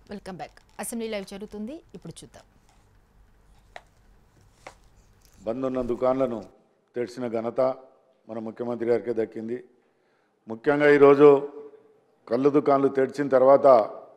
Welcome back assembly live జరుగుతుంది ఇప్పుడు చూద్దాం బంద్ ఉన్న దుకాన్లను తెరిచిన ఘనత మన ముఖ్యమంత్రి గారికే దక్కింది ముఖ్యంగా ఈరోజు కళ్ళు దుకాన్లు తెరిచిన తర్వాత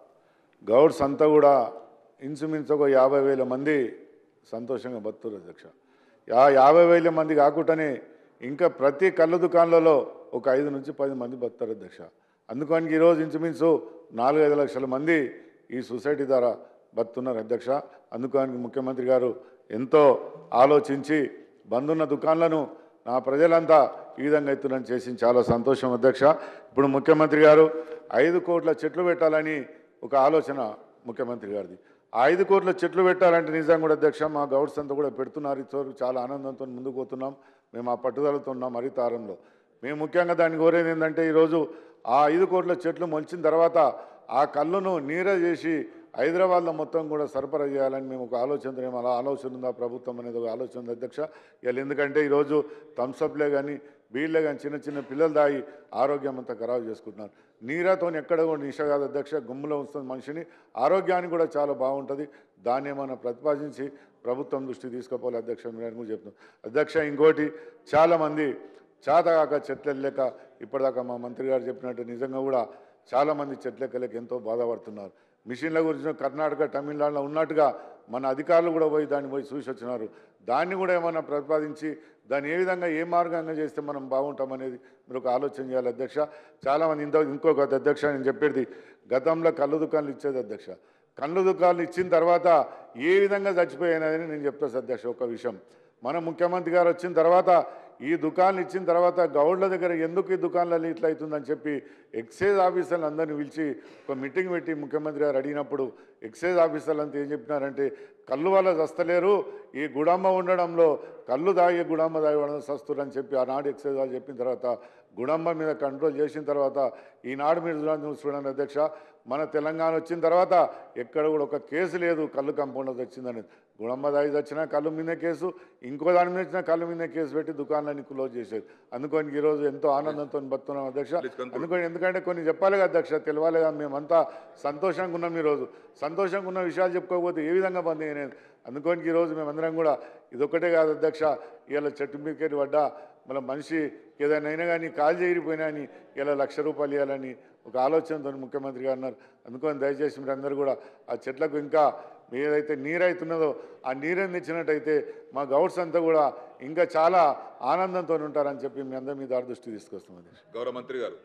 గౌడ్స్ అంతా కూడా ఇంచుమించు ఒక యాభై వేల మంది సంతోషంగా బతున్నారు అధ్యక్ష యా యాభై వేల మంది కాకుండానే ఇంకా ప్రతి కళ్ళు దుకాన్లలో ఒక ఐదు నుంచి పది మంది బతున్నారు అధ్యక్ష అందుకని ఈరోజు ఇంచుమించు నాలుగైదు లక్షల మంది ఈ సొసైటీ ద్వారా బతున్నారు అధ్యక్ష అందుకని ముఖ్యమంత్రి గారు ఎంతో ఆలోచించి బందున్న దుకాన్లను నా ప్రజలంతా ఈ విధంగా ఎత్తునని చేసి చాలా సంతోషం అధ్యక్ష ఇప్పుడు ముఖ్యమంత్రి గారు ఐదు కోట్ల చెట్లు పెట్టాలని ఒక ఆలోచన ముఖ్యమంత్రి గారిది ఆ ఐదు కోట్ల చెట్లు పెట్టాలంటే నిజంగా కూడా అధ్యక్ష మా గౌడ్స్ అంతా కూడా పెడుతున్నారు ఇచ్చోరు చాలా ఆనందంతో ముందుకు పోతున్నాం మేము ఆ పట్టుదలతో ఉన్నాం హరితారంలో మేము ముఖ్యంగా దాన్ని కోరేది ఏంటంటే ఈరోజు ఆ ఐదు కోట్ల చెట్లు మొలిచిన తర్వాత ఆ కళ్ళును నీర చేసి హైదరాబాద్లో మొత్తం కూడా సరఫరా చేయాలని మేము ఒక ఆలోచన ఏమో అలా ఆలోచన ఉందా ప్రభుత్వం అనేది ఒక ఆలోచన ఉంది అధ్యక్ష ఇవాళ ఎందుకంటే ఈరోజు థమ్సప్లే కానీ బీళ్ళే కానీ చిన్న చిన్న పిల్లలు దాగి ఆరోగ్యం అంతా ఖరాబు చేసుకుంటున్నారు నీరాతో ఎక్కడ కూడా నిష కాదు అధ్యక్ష గుమ్ములో ఉంచుతుంది మనిషిని ఆరోగ్యానికి కూడా చాలా బాగుంటుంది దాన్ని ఏమైనా ప్రతిపాదించి ప్రభుత్వం దృష్టి తీసుకుపోవాలి అధ్యక్ష మీరు కూడా చెప్తున్నాం అధ్యక్ష ఇంకోటి చాలామంది చేతగాక చెట్లు వెళ్ళలేక ఇప్పటిదాకా మా మంత్రి గారు చెప్పినట్టు నిజంగా కూడా చాలామంది చెట్లు ఎక్కలేక ఎంతో బాధపడుతున్నారు మిషన్ల గురించి కర్ణాటక తమిళనాడులో ఉన్నట్టుగా మన అధికారులు కూడా పోయి దాన్ని పోయి చూసి వచ్చినారు దాన్ని కూడా ఏమన్నా ప్రతిపాదించి దాన్ని ఏ విధంగా ఏ మార్గంగా చేస్తే మనం బాగుంటామనేది మీరు ఒక ఆలోచన చేయాలి అధ్యక్ష చాలామంది ఇంత ఇంకొక అధ్యక్ష నేను చెప్పేది గతంలో కళ్ళు దుకాణాలు ఇచ్చేది అధ్యక్ష కళ్ళు దుకాణాలు ఇచ్చిన తర్వాత ఏ విధంగా చచ్చిపోయినదని నేను చెప్తాను అధ్యక్ష ఒక విషయం మన ముఖ్యమంత్రి గారు వచ్చిన తర్వాత ఈ దుకాణాలు ఇచ్చిన తర్వాత గౌడ్ల దగ్గర ఎందుకు ఈ దుకాణాలు ఇట్లా అవుతుందని చెప్పి ఎక్సైజ్ ఆఫీసర్లు అందరిని పిలిచి ఒక మీటింగ్ పెట్టి ముఖ్యమంత్రి గారు అడిగినప్పుడు ఎక్సైజ్ ఆఫీసర్లు అంతా ఏం చెప్పినారంటే కళ్ళు వల్ల చస్తలేరు ఈ గుడాంబ ఉండడంలో కళ్ళు దాగి గుడాంబ దాగి ఉండడం సస్తురు అని చెప్పి ఆనాడు ఎక్సైజ్ వాళ్ళు చెప్పిన తర్వాత గుడాంబ మీద కంట్రోల్ చేసిన తర్వాత ఈనాడు మీరు చూడండి చూడండి అధ్యక్ష మన తెలంగాణ వచ్చిన తర్వాత ఎక్కడ కూడా ఒక కేసు లేదు కళ్ళు కంపౌండర్ వచ్చిందని గుణమ్మ దాయి వచ్చినా కళ్ళు మీదే కేసు ఇంకో దాని మీద వచ్చినా కళ్ళు మీదే కేసు పెట్టి దుకాణాలన్నీ క్లోజ్ చేసేది అందుకని ఈరోజు ఎంతో ఆనందంతో బతున్నాం అధ్యక్ష అందుకని ఎందుకంటే కొన్ని చెప్పాలి కదా అధ్యక్ష తెలవాలి కదా మేమంతా సంతోషంగా ఉన్నాం ఈరోజు సంతోషంగా ఉన్న విషయాలు చెప్పుకోకపోతే ఏ విధంగా బంద్ అయినాయి అందుకని ఈరోజు మేమందరం కూడా ఇదొక్కటే కాదు అధ్యక్ష ఇవాళ చెట్టు మీదకి పడ్డా మన మనిషి ఏదైనా అయినా కానీ కాలు చేరిపోయినా అని ఇలా లక్ష రూపాయలు ఇవ్వాలని ఒక ఆలోచనతో ముఖ్యమంత్రి గారు అన్నారు అందుకని దయచేసి మీరందరూ కూడా ఆ చెట్లకు ఇంకా ఏదైతే నీరు అవుతున్నదో ఆ నీరుని తెచ్చినట్టయితే మా గౌడ్స్ అంతా కూడా ఇంకా చాలా ఆనందంతో ఉంటారని చెప్పి మీ అందరి మీద దృష్టి తీసుకొస్తాం అధ్యక్ష గౌరవ మంత్రి గారు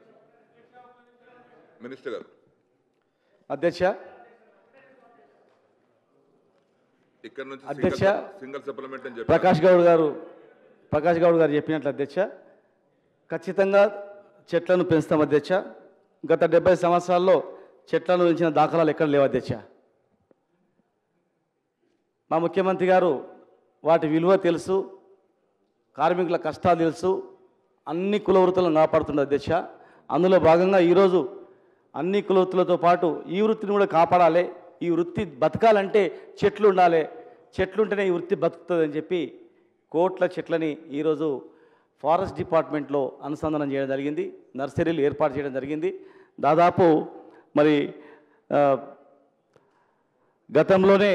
మినిస్టర్ గారు అధ్యక్ష ఇక్కడ నుంచి అధ్యక్ష. సింగిల్- సింగిల్ సప్లిమెంట్ అని చెప్పి ప్రకాష్ గౌడ్ గారు ప్రకాష్ గౌడ్ గారు చెప్పినట్లు అధ్యక్ష ఖచ్చితంగా చెట్లను పెంచుతాం అధ్యక్ష గత డెబ్బై సంవత్సరాల్లో చెట్లను పెంచిన దాఖలాలు ఎక్కడ లేవు అధ్యక్ష మా ముఖ్యమంత్రి గారు వాటి విలువ తెలుసు కార్మికుల కష్టాలు తెలుసు అన్ని కుల వృత్తులను కాపాడుతుంది అధ్యక్ష అందులో భాగంగా ఈరోజు అన్ని కుల వృత్తులతో పాటు ఈ వృత్తిని కూడా కాపాడాలి ఈ వృత్తి బతకాలంటే చెట్లు ఉండాలి చెట్లుంటేనే ఈ వృత్తి బతుకుతుంది అని చెప్పి కోట్ల చెట్లని ఈరోజు ఫారెస్ట్ డిపార్ట్మెంట్లో అనుసంధానం చేయడం జరిగింది నర్సరీలు ఏర్పాటు చేయడం జరిగింది దాదాపు మరి ఆ, గతంలోనే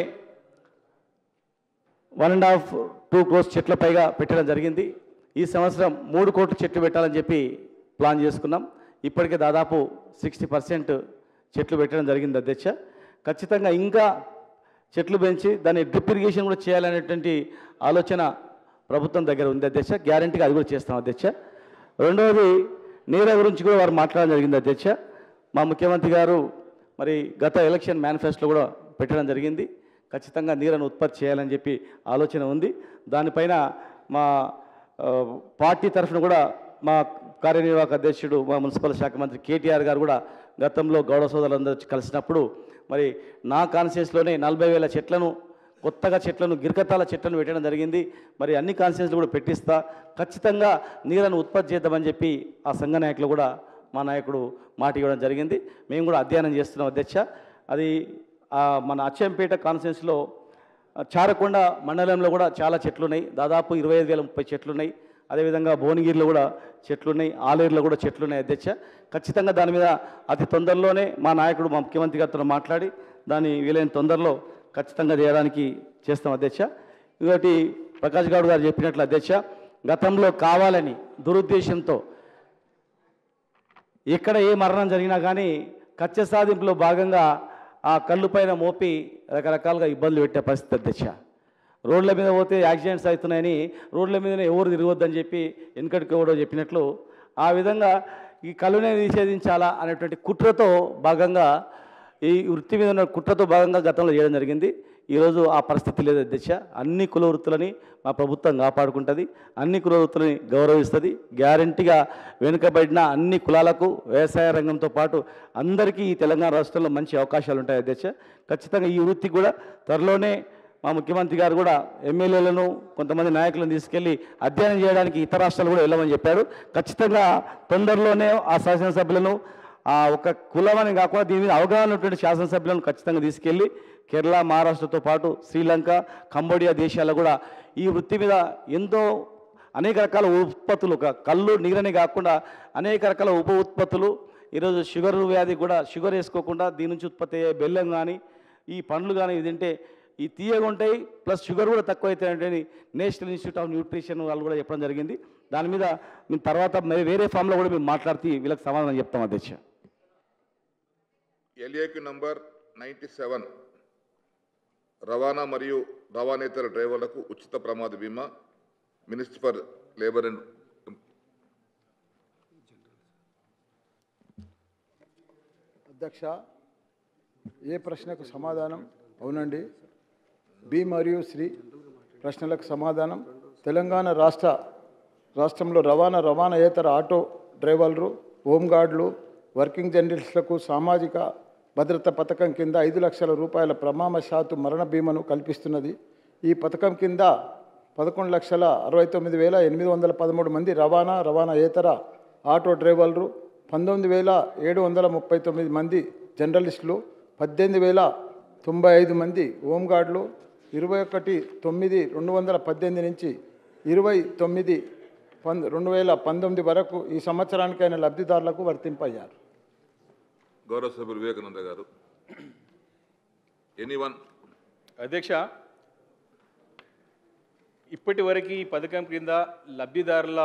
one and half two crores చెట్ల పైగా పెట్టడం జరిగింది ఈ సంవత్సరం మూడు కోట్ల చెట్లు పెట్టాలని చెప్పి ప్లాన్ చేసుకున్నాం ఇప్పటికే దాదాపు సిక్స్టీ పర్సెంట్ చెట్లు పెట్టడం జరిగింది అధ్యక్ష ఖచ్చితంగా ఇంకా చెట్లు పెంచి దాన్ని డ్రిప్ ఇరిగేషన్ కూడా చేయాలనేటువంటి ఆలోచన ప్రభుత్వం దగ్గర ఉంది అధ్యక్ష గ్యారంటీగా అది కూడా చేస్తాం అధ్యక్ష రెండవది నీళ్ళ గురించి కూడా వారు మాట్లాడడం జరిగింది అధ్యక్ష మా ముఖ్యమంత్రి గారు మరి గత ఎలక్షన్ మేనిఫెస్టోలో కూడా పెట్టడం జరిగింది ఖచ్చితంగా నీళ్ళను ఉత్పత్తి చేయాలని చెప్పి ఆలోచన ఉంది దానిపైన మా ఆ, పార్టీ తరఫున కూడా మా కార్యనిర్వాహక అధ్యక్షుడు మా మున్సిపల్ శాఖ మంత్రి కేటీఆర్ గారు కూడా గతంలో గౌడ సోదరులందరూ వచ్చి కలిసినప్పుడు మరి నా కాన్స్టిట్యూన్స్లోనే నలభై వేల చెట్లను కొత్తగా చెట్లను గిరికతాల చెట్లను పెట్టడం జరిగింది మరి అన్ని కాన్స్టిట్యూన్స్లు కూడా పెట్టిస్తా ఖచ్చితంగా నీళ్ళను ఉత్పత్తి చేద్దామని చెప్పి ఆ సంఘ నాయకులు కూడా మా నాయకుడు మాట ఇవ్వడం జరిగింది మేము కూడా అధ్యయనం చేస్తున్నాం అధ్యక్ష అది ఆ, మన అచ్చంపేట కాన్స్టిట్యూన్సీలో చారకొండ మండలంలో కూడా చాలా చెట్లు ఉన్నాయి దాదాపు ఇరవై ఐదు వేల ముప్పై చెట్లు ఉన్నాయి అదేవిధంగా భువనగిరిలో కూడా చెట్లు ఉన్నాయి ఆలేరులో కూడా చెట్లు ఉన్నాయి అధ్యక్ష ఖచ్చితంగా దాని మీద అతి తొందరలోనే మా నాయకుడు మా ముఖ్యమంత్రి గారితో మాట్లాడి దాన్ని వీలైన తొందరలో ఖచ్చితంగా చేయడానికి చేస్తాం అధ్యక్ష ఇంకోటి ప్రకాష్ గౌడ్ గారు చెప్పినట్లు అధ్యక్ష గతంలో కావాలని దురుద్దేశంతో ఎక్కడ ఏ మరణం జరిగినా కానీ కచ్చ సాధింపులో భాగంగా ఆ కళ్ళు పైన మోపి రకరకాలుగా ఇబ్బందులు పెట్టే పరిస్థితి అధ్యక్ష రోడ్ల మీద పోతే యాక్సిడెంట్స్ అవుతున్నాయని రోడ్ల మీదనే ఎవరు తిరగొద్దని చెప్పి వెనుకటికి ఎవడో చెప్పినట్లు ఆ విధంగా ఈ కళ్ళునే నిషేధించాలా అనేటువంటి కుట్రతో భాగంగా ఈ వృత్తి మీద ఉన్న కుట్రతో భాగంగా గతంలో చేయడం జరిగింది ఈరోజు ఆ పరిస్థితి లేదు అధ్యక్ష అన్ని కుల వృత్తులని మా ప్రభుత్వం కాపాడుకుంటుంది అన్ని కుల వృత్తులని గౌరవిస్తుంది గ్యారంటీగా వెనుకబడిన అన్ని కులాలకు వ్యవసాయ రంగంతో పాటు అందరికీ ఈ తెలంగాణ రాష్ట్రంలో మంచి అవకాశాలు ఉంటాయి అధ్యక్ష ఖచ్చితంగా ఈ వృత్తి కూడా త్వరలోనే మా ముఖ్యమంత్రి గారు కూడా ఎమ్మెల్యేలను కొంతమంది నాయకులను తీసుకెళ్లి అధ్యయనం చేయడానికి ఇతర రాష్ట్రాలు కూడా వెళ్ళమని చెప్పారు ఖచ్చితంగా తొందరలోనే ఆ శాసనసభ్యులను ఆ ఒక కులమని కాకుండా దీని మీద అవగాహన ఉన్నటువంటి శాసనసభ్యులను ఖచ్చితంగా తీసుకెళ్ళి కేరళ మహారాష్ట్రతో పాటు శ్రీలంక కంబోడియా దేశాల్లో కూడా ఈ వృత్తి మీద ఎంతో అనేక రకాల ఉత్పత్తులు ఒక కళ్ళు నీరని కాకుండా అనేక రకాల ఉప ఉత్పత్తులు ఈరోజు షుగర్ వ్యాధి కూడా షుగర్ వేసుకోకుండా దీని నుంచి ఉత్పత్తి అయ్యే బెల్లం కానీ ఈ పండ్లు కానీ ఇది తింటే ఈ తీయగా ఉంటాయి ప్లస్ షుగర్ కూడా తక్కువ అవుతాయంటే నేషనల్ ఇన్స్టిట్యూట్ ఆఫ్ న్యూట్రిషన్ వాళ్ళు కూడా చెప్పడం జరిగింది దాని మీద మేము తర్వాత మరి వేరే ఫామ్లో కూడా మేము మాట్లాడితే వీళ్ళకి సమాధానం చెప్తాం అధ్యక్ష ఎల్ఏక్యూ నంబర్ నైంటీ సెవెన్ రవాణా మరియు రవాణేతర డ్రైవర్లకు ఉచిత ప్రమాద బీమా మినిస్టర్ ఫర్ లేబర్ అండ్ అధ్యక్ష ఏ ప్రశ్నకు సమాధానం అవునండి బి మరియు శ్రీ ప్రశ్నలకు సమాధానం తెలంగాణ రాష్ట్ర రాష్ట్రంలో రవాణా రవాణాయేతర ఆటో డ్రైవర్లు హోంగార్డులు వర్కింగ్ జర్నలిస్టులకు సామాజిక భద్రత పథకం కింద ఐదు లక్షల రూపాయల ప్రమామశాతు మరణ బీమాను కల్పిస్తున్నది ఈ పథకం కింద పదకొండు లక్షల అరవై తొమ్మిది వేల ఎనిమిది వందల పదమూడు మంది రవాణా రవాణాయేతర ఆటో డ్రైవర్లు పంతొమ్మిది వేల ఏడు వందల ముప్పై తొమ్మిది మంది జర్నలిస్టులు పద్దెనిమిది వేల తొంభై ఐదు మంది హోంగార్డులు ఇరవై ఒకటి తొమ్మిది రెండు వందల పద్దెనిమిది నుంచి ఇరవై తొమ్మిది పంద రెండు వేల పంతొమ్మిది వరకు ఈ సంవత్సరానికైన లబ్ధిదారులకు వర్తింపయ్యారు గౌరవ సభ్యులు వివేకానంద గారు ఎనీ వన్ అధ్యక్ష ఇప్పటి వరకు ఈ పథకం కింద లబ్ధిదారుల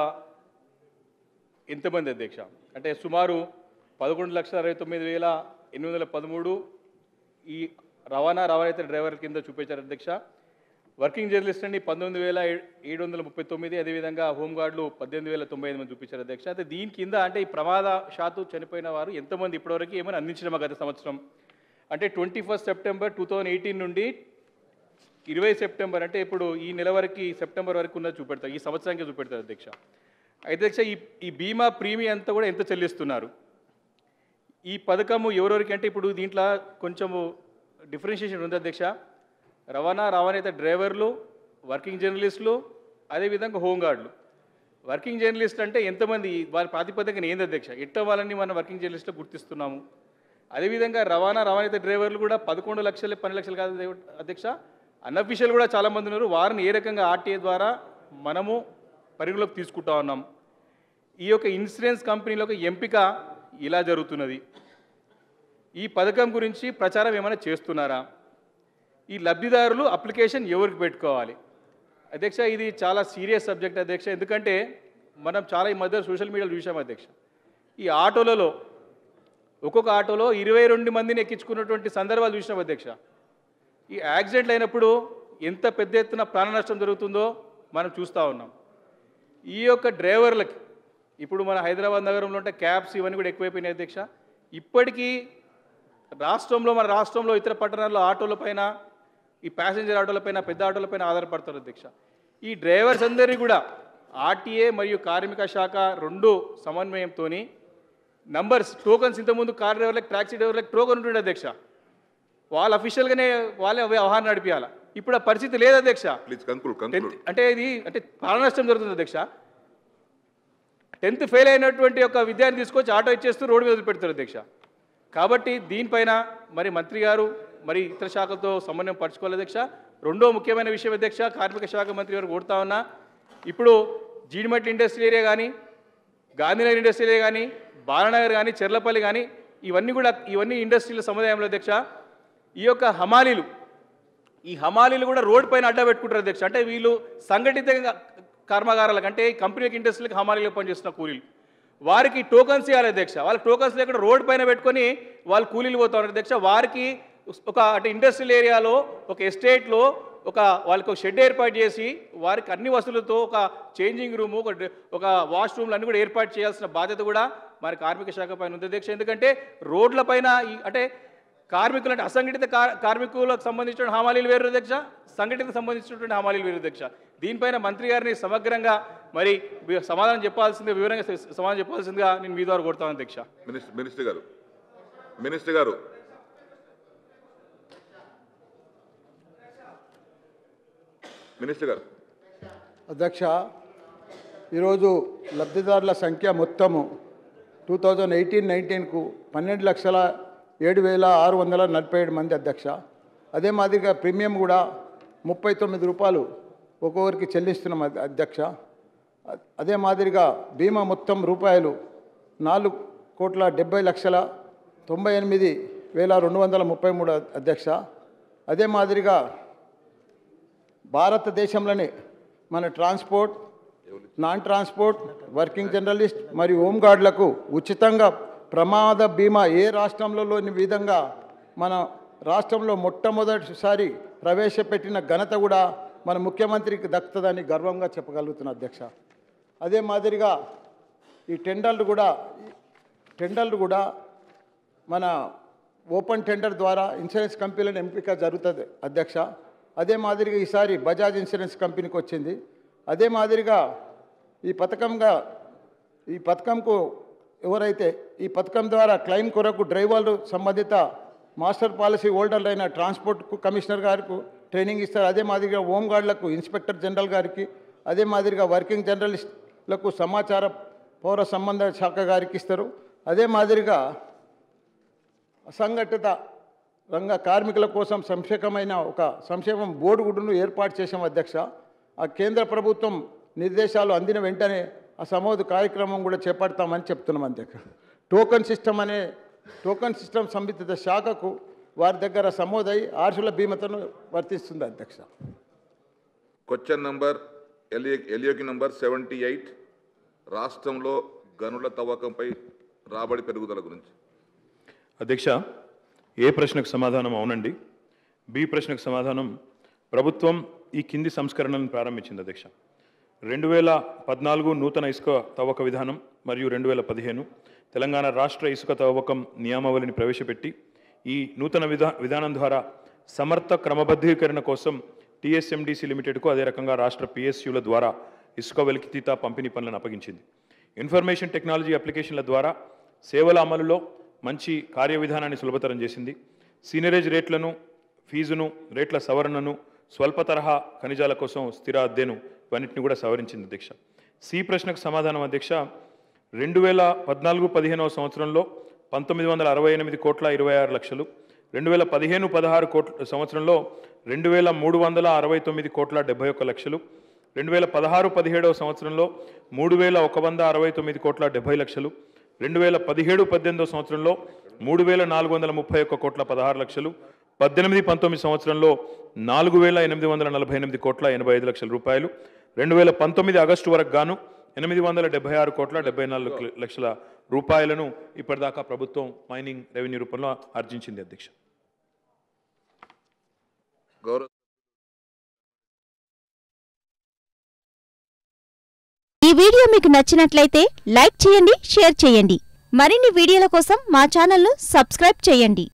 ఎంతమంది అధ్యక్ష అంటే సుమారు పదకొండు లక్షల అరవై తొమ్మిది వేల ఎనిమిది వందల పదమూడు ఈ రవాణా రవాణా డ్రైవర్ కింద చూపించారు అధ్యక్ష వర్కింగ్ జర్నలిస్ట్ అండి పంతొమ్మిది వేల ఏడు వందల ముప్పై తొమ్మిది అదేవిధంగా హోంగార్డులు పద్దెనిమిది వేల తొంభై ఐదు మంది చూపించారు అధ్యక్ష అయితే దీని కింద అంటే ఈ ప్రమాద శాతు చనిపోయిన వారు ఎంతమంది ఇప్పటివరకు ఏమైనా అందించడమా గత సంవత్సరం అంటే twenty first September two thousand eighteen నుండి ఇరవై సెప్టెంబర్ అంటే ఇప్పుడు ఈ నెల వరకు సెప్టెంబర్ వరకు ఉన్నది చూపెడతారు ఈ సంవత్సరానికి చూపెడతారు అధ్యక్ష అధ్యక్ష ఈ ఈ బీమా ప్రీమియం అంతా కూడా ఎంత చెల్లిస్తున్నారు ఈ పథకము ఎవరెవరికి అంటే ఇప్పుడు దీంట్లో కొంచెము డిఫరెన్షియేషన్ ఉంది అధ్యక్ష రవాణా రవాణా డ్రైవర్లు వర్కింగ్ జర్నలిస్టులు అదేవిధంగా హోంగార్డులు వర్కింగ్ జర్నలిస్ట్ అంటే ఎంతమంది వారి ప్రాతిపదికన ఏంది అధ్యక్ష ఎట్ట వాళ్ళని మనం వర్కింగ్ జర్నలిస్టులు గుర్తిస్తున్నాము అదేవిధంగా రవాణా రవాణా డ్రైవర్లు కూడా పదకొండు లక్షలు పన్నెండు లక్షలు కాదు దేవ- అధ్యక్ష అన్అఫీషియల్ కూడా చాలామంది ఉన్నారు వారిని ఏ రకంగా ఆర్టీఏ ద్వారా మనము పరిగణలోకి తీసుకుంటా ఉన్నాం ఈ యొక్క ఇన్సూరెన్స్ కంపెనీలకు ఎంపిక ఇలా జరుగుతున్నది ఈ పథకం గురించి ప్రచారం ఏమైనా చేస్తున్నారా ఈ లబ్ధిదారులు అప్లికేషన్ ఎవరికి పెట్టుకోవాలి అధ్యక్ష ఇది చాలా సీరియస్ సబ్జెక్ట్ అధ్యక్ష ఎందుకంటే మనం చాలా ఈ మధ్య సోషల్ మీడియాలో చూసాం అధ్యక్ష ఈ ఆటోలలో ఒక్కొక్క ఆటోలో ఇరవై రెండు మందిని ఎక్కించుకున్నటువంటి సందర్భాలు చూసినాం అధ్యక్ష ఈ యాక్సిడెంట్లు అయినప్పుడు ఎంత పెద్ద ఎత్తున ప్రాణ నష్టం జరుగుతుందో మనం చూస్తూ ఉన్నాం ఈ యొక్క డ్రైవర్లకి ఇప్పుడు మన హైదరాబాద్ నగరంలో ఉంటే క్యాబ్స్ ఇవన్నీ కూడా ఎక్కువైపోయినాయి అధ్యక్ష ఇప్పటికీ రాష్ట్రంలో మన రాష్ట్రంలో ఇతర పట్టణాల్లో ఆటోల పైన ఈ ప్యాసింజర్ ఆటోల పైన పెద్ద ఆటోల పైన ఆధారపడతారు అధ్యక్ష ఈ డ్రైవర్స్ అందరినీ కూడా ఆర్టీఏ మరియు కార్మిక శాఖ రెండు సమన్వయంతో నంబర్స్ టోకన్స్ ఇంతకుముందు కార్ డ్రైవర్లకు ట్యాక్సీ డ్రైవర్లకు టోకన్ ఉంటుండే అధ్యక్ష వాళ్ళు అఫీషియల్గానే వాళ్ళే వ్యవహారం నడిపించాలి ఇప్పుడు ఆ పరిస్థితి లేదు అధ్యక్ష ప్లీజ్ కంక్లూడ్ టెన్త్ కంక్లూడ్ అంటే ఇది అంటే ప్రాణ నష్టం జరుగుతుంది అధ్యక్ష టెన్త్ ఫెయిల్ అయినటువంటి ఒక విద్యార్థి తీసుకొచ్చి ఆటో ఇచ్చేస్తూ రోడ్డు మీద వదిలిపెడతారు అధ్యక్ష కాబట్టి దీనిపైన మరి మంత్రి గారు మరి ఇతర శాఖలతో సమన్వయం పరచుకోవాలి అధ్యక్ష రెండో ముఖ్యమైన విషయం అధ్యక్ష కార్మిక శాఖ మంత్రి గారు కోరుతా ఉన్నా ఇప్పుడు జీడిమట్టి ఇండస్ట్రీ ఏరియా కానీ గాంధీనగర్ ఇండస్ట్రీ ఏరియా కానీ బాలనగర్ కానీ చెర్లపల్లి కానీ ఇవన్నీ కూడా ఇవన్నీ ఇండస్ట్రీల సముదాయంలో అధ్యక్ష ఈ యొక్క హమాలీలు ఈ హమాలీలు కూడా రోడ్ పైన అడ్డ పెట్టుకుంటారు అధ్యక్ష అంటే వీళ్ళు సంఘటిత కర్మాగారాలకు అంటే ఈ కంపెనీలకు ఇండస్ట్రీలకు హమాలీలకు పనిచేస్తున్న కూలీలు వారికి టోకన్స్ ఇవ్వాలి అధ్యక్ష వాళ్ళకి టోకన్స్ లేకుండా రోడ్ పైన పెట్టుకొని వాళ్ళు కూలీలు పోతారు అధ్యక్ష వారికి ఒక అంటే ఇండస్ట్రియల్ ఏరియాలో ఒక ఎస్టేట్లో ఒక వాళ్ళకి ఒక షెడ్ ఏర్పాటు చేసి వారికి అన్ని వసతులతో ఒక చేంజింగ్ రూము ఒక డ్రె- ఒక వాష్ రూమ్లు అన్ని కూడా ఏర్పాటు చేయాల్సిన బాధ్యత కూడా మరి కార్మిక శాఖ పైన ఉంది అధ్యక్ష ఎందుకంటే రోడ్ల పైన ఈ- అంటే కార్మికులు అంటే అసంఘటిత కార్- కార్మికులకు సంబంధించిన హమాలీలు వేరు అధ్యక్ష సంఘటిత సంబంధించినటువంటి హమాలీలు వేరు అధ్యక్ష దీనిపైన మంత్రి గారిని సమగ్రంగా మరి వి- సమాధానం చెప్పాల్సిందిగా వివరంగా స- సమాధానం చెప్పాల్సిందిగా నేను మీ ద్వారా కోరుతాను అధ్యక్ష మినిస్టర్ మినిస్టర్ గారు మినిస్టర్ గారు మినిస్టర్ గారు అధ్యక్ష ఈరోజు లబ్ధిదారుల సంఖ్య మొత్తము టూ థౌజండ్ ఎయిటీన్ నైన్టీన్కు పన్నెండు లక్షల ఏడు వేల ఆరు వందల నలభై ఏడు మంది అధ్యక్ష అదే మాదిరిగా ప్రీమియం కూడా ముప్పై తొమ్మిది రూపాయలు ఒక్కొక్కరికి చెల్లిస్తున్నాం అధ్- అధ్యక్ష అ- అదే మాదిరిగా బీమా మొత్తం రూపాయలు నాలుగు కోట్ల డెబ్బై లక్షల తొంభై ఎనిమిది వేల రెండు వందల ముప్పై మూడు అధ్యక్ష అదే మాదిరిగా భారతదేశంలోనే మన transport non transport working journalist మరియు హోంగార్డులకు ఉచితంగా ప్రమాద బీమా ఏ రాష్ట్రంలో లేని విధంగా మన రాష్ట్రంలో మొట్టమొదటిసారి ప్రవేశపెట్టిన ఘనత కూడా మన ముఖ్యమంత్రికి దక్కుతుందని గర్వంగా చెప్పగలుగుతున్నా అధ్యక్ష అదే మాదిరిగా ఈ టెండర్లు కూడా టెండర్లు కూడా మన ఓపెన్ టెండర్ ద్వారా ఇన్సూరెన్స్ కంపెనీలను ఎంపిక జరుగుతుంది అధ్యక్ష అదే మాదిరిగా ఈసారి బజాజ్ ఇన్సూరెన్స్ కంపెనీకి వచ్చింది అదే మాదిరిగా ఈ పథకంగా ఈ పథకంకు ఎవరైతే ఈ పథకం ద్వారా క్లెయిమ్ కొరకు డ్రైవర్లు సంబంధిత మాస్టర్ పాలసీ హోల్డర్లు అయిన ట్రాన్స్పోర్ట్ కమిషనర్ గారికి ట్రైనింగ్ ఇస్తారు అదే మాదిరిగా హోంగార్డులకు ఇన్స్పెక్టర్ జనరల్ గారికి అదే మాదిరిగా వర్కింగ్ జర్నలిస్టులకు సమాచార పౌర సంబంధ శాఖ గారికి ఇస్తారు అదే మాదిరిగా అసంఘటిత రంగ కార్మికుల కోసం సంక్షేమమైన ఒక సంక్షేమం బోర్డు గుడును ఏర్పాటు చేసాం అధ్యక్ష ఆ కేంద్ర ప్రభుత్వం నిర్దేశాలు అందిన వెంటనే ఆ సమోదు కార్యక్రమం కూడా చేపడతామని చెప్తున్నాం అధ్యక్ష టోకన్ సిస్టమ్ అనే టోకన్ సిస్టమ్ సంబంధిత శాఖకు వారి దగ్గర సమోదై ఆర్షుల బీమతను వర్తిస్తుంది అధ్యక్ష క్వశ్చన్ నంబర్ ఎలియో ఎలియోకి నంబర్ సెవెంటీ ఎయిట్ రాష్ట్రంలో గనుల తవ్వకంపై రాబడి పెరుగుదల గురించి అధ్యక్ష ఏ ప్రశ్నకు సమాధానం అవునండి బి ప్రశ్నకు సమాధానం ప్రభుత్వం ఈ కింది సంస్కరణలను ప్రారంభించింది అధ్యక్ష రెండు వేల పద్నాలుగు నూతన ఇసుక తవ్వక విధానం మరియు రెండు వేల పదిహేను తెలంగాణ రాష్ట్ర ఇసుక తవ్వకం నియామావళిని ప్రవేశపెట్టి ఈ నూతన విధా విధానం ద్వారా సమర్థ క్రమబద్ధీకరణ కోసం టీఎస్ఎండిసి లిమిటెడ్కు అదే రకంగా రాష్ట్ర పిఎస్యుల ద్వారా ఇసుక వెలికితీత పంపిణీ పనులను అప్పగించింది ఇన్ఫర్మేషన్ టెక్నాలజీ అప్లికేషన్ల ద్వారా సేవల అమలులో మంచి కార్యవిధానాన్ని సులభతరం చేసింది సీనియరేజ్ రేట్లను ఫీజును రేట్ల సవరణను స్వల్ప తరహా ఖనిజాల కోసం స్థిర అద్దెను ఇవన్నిటిని కూడా సవరించింది అధ్యక్ష సి ప్రశ్నకు సమాధానం అధ్యక్ష రెండు వేల పద్నాలుగు పదిహేనవ సంవత్సరంలో పంతొమ్మిది వందల అరవై ఎనిమిది కోట్ల ఇరవై ఆరు లక్షలు రెండు వేల పదిహేను పదహారు కోట్ల సంవత్సరంలో రెండు వేల మూడు వందల అరవై తొమ్మిది కోట్ల డెబ్బై ఒక్క లక్షలు రెండు వేల పదహారు పదిహేడవ సంవత్సరంలో మూడు వేల ఒక వంద అరవై తొమ్మిది కోట్ల డెబ్బై లక్షలు రెండు వేల పదిహేడు పద్దెనిమిదవ సంవత్సరంలో మూడు వేల నాలుగు వందల ముప్పై ఒక్క కోట్ల పదహారు లక్షలు పద్దెనిమిది పంతొమ్మిది సంవత్సరంలో నాలుగు వేల ఎనిమిది వందల నలభై ఎనిమిది కోట్ల ఎనభై ఐదు లక్షల రూపాయలు రెండు వేల పంతొమ్మిది ఆగస్టు వరకు గాను ఎనిమిది వందల డెబ్బై ఆరు కోట్ల డెబ్బై నాలుగు లక్షల రూపాయలను ఇప్పటిదాకా ప్రభుత్వం మైనింగ్ రెవెన్యూ రూపంలో ఆర్జించింది అధ్యక్ష గౌరవ ఈ వీడియో మీకు నచ్చినట్లయితే లైక్ చేయండి షేర్ చేయండి మరిన్ని వీడియోల కోసం మా ఛానల్ను సబ్స్క్రైబ్ చేయండి